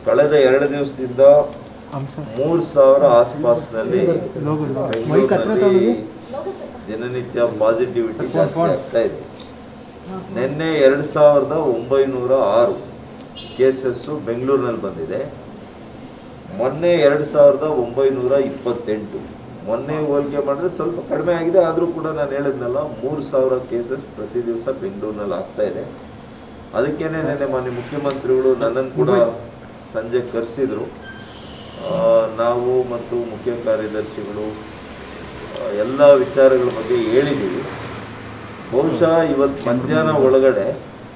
ಕಳೆದ ಎರಡು ದಿವಸದಿಂದ ಮೂರು ಸಾವಿರ ಆಸ್ಪಾಸ್ನಲ್ಲಿ ಬೆಂಗಳೂರಿನಲ್ಲಿ ದಿನನಿತ್ಯ ಪಾಸಿಟಿವಿಟಿ ಜಾಸ್ತಿ ಆಗ್ತಾ ಇದೆ ನಿನ್ನೆ ಎರಡು ಸಾವಿರದ ಒಂಬೈನೂರ ಆರು ಕೇಸಸ್ಸು ಬೆಂಗಳೂರಿನಲ್ಲಿ ಬಂದಿದೆ ಮೊನ್ನೆ ಎರಡು ಸಾವಿರದ ಒಂಬೈನೂರ ಇಪ್ಪತ್ತೆಂಟು ಮೊನ್ನೆ ಹೋಲಿಕೆ ಮಾಡಿದ್ರೆ ಸ್ವಲ್ಪ ಕಡಿಮೆ ಆಗಿದೆ ಆದರೂ ಕೂಡ ನಾನು ಹೇಳಿದ್ನಲ್ಲ ಮೂರು ಸಾವಿರ ಕೇಸಸ್ ಪ್ರತಿ ದಿವಸ ಬೆಂಗಳೂರಿನಲ್ಲಿ ಆಗ್ತಾ ಇದೆ ಅದಕ್ಕೇನೆ ನೆನ್ನೆ ಮಾನ್ಯ ಮುಖ್ಯಮಂತ್ರಿಗಳು ನನ್ನನ್ನು ಕೂಡ ಸಂಜೆ ಕರೆಸಿದರು ನಾವು ಮತ್ತು ಮುಖ್ಯ ಕಾರ್ಯದರ್ಶಿಗಳು ಆ, ಎಲ್ಲ ವಿಚಾರಗಳ ಬಗ್ಗೆ ಹೇಳಿದ್ದೀವಿ ಬಹುಶಃ ಇವತ್ತು ಮಧ್ಯಾಹ್ನ ಒಳಗಡೆ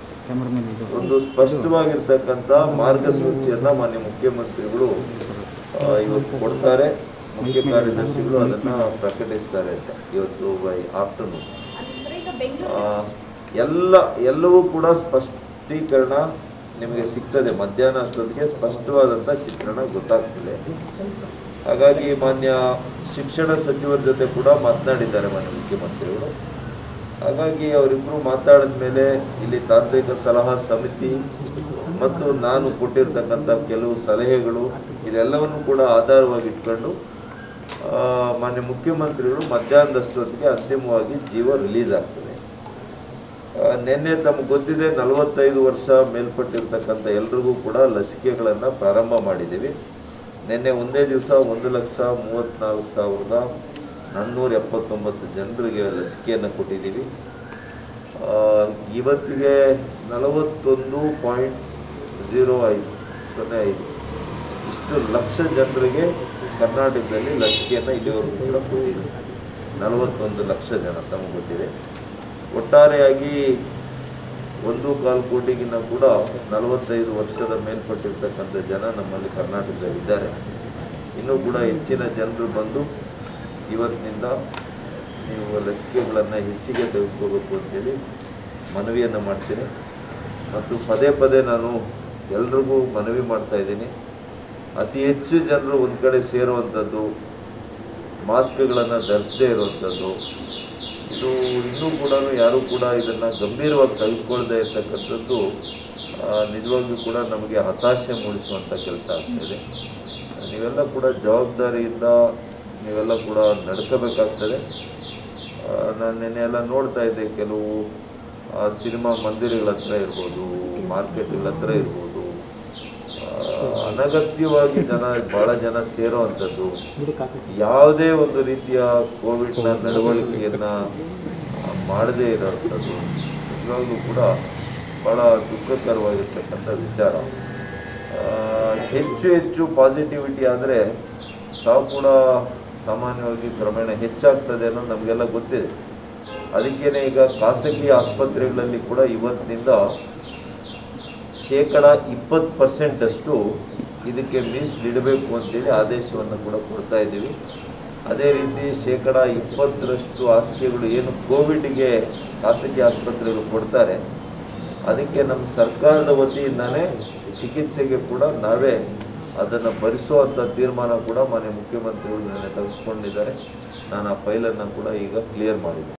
ಒಂದು ಸ್ಪಷ್ಟವಾಗಿರ್ತಕ್ಕಂಥ ಮಾರ್ಗಸೂಚಿಯನ್ನ ಮಾನ್ಯ ಮುಖ್ಯಮಂತ್ರಿಗಳು ಆ, ಇವತ್ತು ಕೊಡ್ತಾರೆ ಮುಖ್ಯ ಕಾರ್ಯದರ್ಶಿಗಳು ಅದನ್ನ ಪ್ರಕಟಿಸ್ತಾರೆ ಅಂತ ಇವತ್ತು ಬೈ ಆಫ್ಟರ್ನೂನ್ ಅಂದ್ರೆ ಈಗ ಬೆಂಗಳೂರು ಎಲ್ಲ ಎಲ್ಲವೂ ಕೂಡ ಸ್ಪಷ್ಟೀಕರಣ ನಿಮಗೆ ಸಿಗ್ತದೆ ಮಧ್ಯಾಹ್ನ ಅಷ್ಟೊತ್ತಿಗೆ ಸ್ಪಷ್ಟವಾದಂಥ ಚಿತ್ರಣ ಗೊತ್ತಾಗ್ತದೆ ಹಾಗಾಗಿ ಮಾನ್ಯ ಶಿಕ್ಷಣ ಸಚಿವರ ಜೊತೆ ಕೂಡ ಮಾತನಾಡಿದ್ದಾರೆ ಮಾನ್ಯ ಮುಖ್ಯಮಂತ್ರಿಗಳು ಹಾಗಾಗಿ ಅವರಿಬ್ಬರು ಮಾತಾಡಿದ ಮೇಲೆ ಇಲ್ಲಿ ತಾಂತ್ರಿಕ ಸಲಹಾ ಸಮಿತಿ ಮತ್ತು ನಾನು ಕೊಟ್ಟಿರ್ತಕ್ಕಂಥ ಕೆಲವು ಸಲಹೆಗಳು ಇದೆಲ್ಲವನ್ನು ಕೂಡ ಆಧಾರವಾಗಿ ಇಟ್ಕೊಂಡು ಆ, ಮಾನ್ಯ ಮುಖ್ಯಮಂತ್ರಿಗಳು ಮಧ್ಯಾಹ್ನದಷ್ಟೊತ್ತಿಗೆ ಅಂತಿಮವಾಗಿ ಜೀವ ರಿಲೀಸ್ ಆಗ್ತದೆ ಆ, ನಿನ್ನೆ ತಮಗೆ ಗೊತ್ತಿದೆ ನಲವತ್ತೈದು ವರ್ಷ ಮೇಲ್ಪಟ್ಟಿರ್ತಕ್ಕಂಥ ಎಲ್ರಿಗೂ ಕೂಡ ಲಸಿಕೆಗಳನ್ನು ಪ್ರಾರಂಭ ಮಾಡಿದ್ದೀವಿ ನಿನ್ನೆ ಒಂದೇ ದಿವಸ ಒಂದು ಲಕ್ಷ ಮೂವತ್ತ್ನಾಲ್ಕು ಸಾವಿರದ ನಾನ್ನೂರ ಎಪ್ಪತ್ತೊಂಬತ್ತು ಜನರಿಗೆ ಲಸಿಕೆಯನ್ನು ಕೊಟ್ಟಿದ್ದೀವಿ ಆ, ಇವತ್ತಿಗೆ ನಲವತ್ತೊಂದು ಪಾಯಿಂಟ್ ಝೀರೋ ಐದು ಸೊನ್ನೆ ಐದು ಇಷ್ಟು ಲಕ್ಷ ಜನರಿಗೆ ಕರ್ನಾಟಕದಲ್ಲಿ ಲಸಿಕೆಯನ್ನು ಇಲ್ಲಿವರೆಗೂ ಕೂಡ ಕೊಟ್ಟಿದ್ದೀವಿ ನಲವತ್ತೊಂದು ಲಕ್ಷ ಜನ ತಮಗೆ ಗೊತ್ತಿದೆ ಒಟ್ಟಾರೆಯಾಗಿ ಒಂದು ಕಾಲು ಕೋಟಿಗಿನ್ನ ಕೂಡ ನಲವತ್ತೈದು ವರ್ಷದ ಮೇಲ್ಪಟ್ಟಿರ್ತಕ್ಕಂಥ ಜನ ನಮ್ಮಲ್ಲಿ ಕರ್ನಾಟಕದಲ್ಲಿ ಇದ್ದಾರೆ ಇನ್ನೂ ಕೂಡ ಹೆಚ್ಚಿನ ಜನರು ಬಂದು ಇವತ್ತಿನಿಂದ ನೀವು ಲಸಿಕೆಗಳನ್ನು ಹೆಚ್ಚಿಗೆ ತೆಗೆದುಕೋಬೇಕು ಅಂತೇಳಿ ಮನವಿಯನ್ನು ಮಾಡ್ತೀನಿ ಮತ್ತು ಪದೇ ಪದೇ ನಾನು ಎಲ್ರಿಗೂ ಮನವಿ ಮಾಡ್ತಾ ಇದ್ದೀನಿ ಅತಿ ಹೆಚ್ಚು ಜನರು ಒಂದು ಕಡೆ ಸೇರುವಂಥದ್ದು ಮಾಸ್ಕ್ಗಳನ್ನು ಧರಿಸದೇ ಇರುವಂಥದ್ದು ಇದು ಇನ್ನೂ ಕೂಡ ಯಾರೂ ಕೂಡ ಇದನ್ನು ಗಂಭೀರವಾಗಿ ತೆಗೆದುಕೊಳ್ಳದೆ ಇರ್ತಕ್ಕಂಥದ್ದು ಆ, ನಿಜವಾಗಿಯೂ ಕೂಡ ನಮಗೆ ಹತಾಶೆ ಮೂಡಿಸುವಂಥ ಕೆಲಸ ಆಗ್ತಾಯಿದೆ ನೀವೆಲ್ಲ ಕೂಡ ಜವಾಬ್ದಾರಿಯಿಂದ ನೀವೆಲ್ಲ ಕೂಡ ನಡ್ಕೋಬೇಕಾಗ್ತದೆ ಆ, ನಾನು ನೆನ್ನೆ ಎಲ್ಲ ನೋಡ್ತಾ ಇದ್ದೆ ಕೆಲವು ಆ, ಸಿನಿಮಾ ಮಂದಿರಗಳ ಹತ್ರ ಇರ್ಬೋದು ಮಾರ್ಕೆಟ್ಗಳ ಹತ್ರ ಇರ್ಬೋದು ಆ, ಅನಗತ್ಯವಾಗಿ ಜನ ಭಾಳ ಜನ ಸೇರೋ ಅಂಥದ್ದು ಯಾವುದೇ ಒಂದು ರೀತಿಯ ಕೋವಿಡ್ನ ನಡವಳಿಕೆಯನ್ನು ಮಾಡದೇ ಇರೋವಂಥದ್ದು ನಿಜವಾಗ್ಲೂ ಕೂಡ ಭಾಳ ದುಃಖಕರವಾಗಿರ್ತಕ್ಕಂಥ ವಿಚಾರ ಆ, ಹೆಚ್ಚು ಹೆಚ್ಚು ಪಾಸಿಟಿವಿಟಿ ಆದರೆ ಸಾವು ಕೂಡ ಸಾಮಾನ್ಯವಾಗಿ ಕ್ರಮೇಣ ಹೆಚ್ಚಾಗ್ತದೆ ಅನ್ನೋದು ನಮಗೆಲ್ಲ ಗೊತ್ತಿದೆ ಅದಕ್ಕೇನೆ ಈಗ ಖಾಸಗಿ ಆಸ್ಪತ್ರೆಗಳಲ್ಲಿ ಕೂಡ ಇವತ್ತಿನಿಂದ ಶೇಕಡ ಇಪ್ಪತ್ತು ಪರ್ಸೆಂಟಷ್ಟು ಇದಕ್ಕೆ ಮೀಸಲಿಡಬೇಕು ಅಂತೇಳಿ ಆದೇಶವನ್ನು ಕೂಡ ಕೊಡ್ತಾ ಇದ್ದೀವಿ ಅದೇ ರೀತಿ ಶೇಕಡ ಇಪ್ಪತ್ತರಷ್ಟು ಹಾಸಿಗೆಗಳು ಏನು ಕೋವಿಡ್ಗೆ ಖಾಸಗಿ ಆಸ್ಪತ್ರೆಗಳು ಕೊಡ್ತಾರೆ ಅದಕ್ಕೆ ನಮ್ಮ ಸರ್ಕಾರದ ವತಿಯಿಂದನೇ ಚಿಕಿತ್ಸೆಗೆ ಕೂಡ ನಾವೇ ಅದನ್ನು ಭರಿಸುವಂಥ ತೀರ್ಮಾನ ಕೂಡ ಮಾನ್ಯ ಮುಖ್ಯಮಂತ್ರಿಗಳು ನೆನ್ನೆ ತೆಗೆದುಕೊಂಡಿದ್ದಾರೆ ನಾನು ಆ ಫೈಲನ್ನು ಕೂಡ ಈಗ ಕ್ಲಿಯರ್ ಮಾಡಿದ್ದೆ